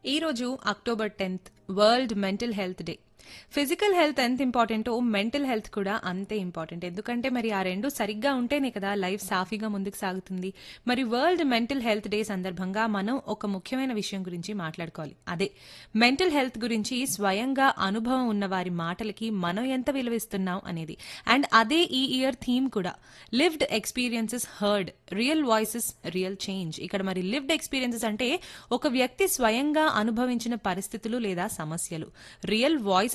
ఈరోజు October tenth world mental health day physical health ఎంత ఇంపార్టెంటో మెంటల్ హెల్త్ కూడా అంతే ఇంపార్టెంట్ ఎందుకంటే మరి ఆ రెండు సరిగ్గా ఉంటేనే కదా లైఫ్ సాఫీగా ముందుకు సాగుతుంది మరి వరల్డ్ మెంటల్ హెల్త్ డే సందర్భంగా మనం ఒక ముఖ్యమైన విషయం గురించి మాట్లాడుకోవాలి అదే మెంటల్ హెల్త్ గురించి స్వయంగా అనుభవం ఉన్న వారి మాటలకి మనం ఎంత విలువిస్తున్నాం అనేది అండ్ అదే ఈ ఇయర్ థీమ్ కూడా lived experiences heard real voices real change ఇక్కడ మరి లివ్డ్ ఎక్స్పీరియన్సెస్ అంటే ఒక వ్యక్తి స్వయంగా అనుభవించిన పరిస్థితులు లేదా సమస్యలు రియల్ వాయిస్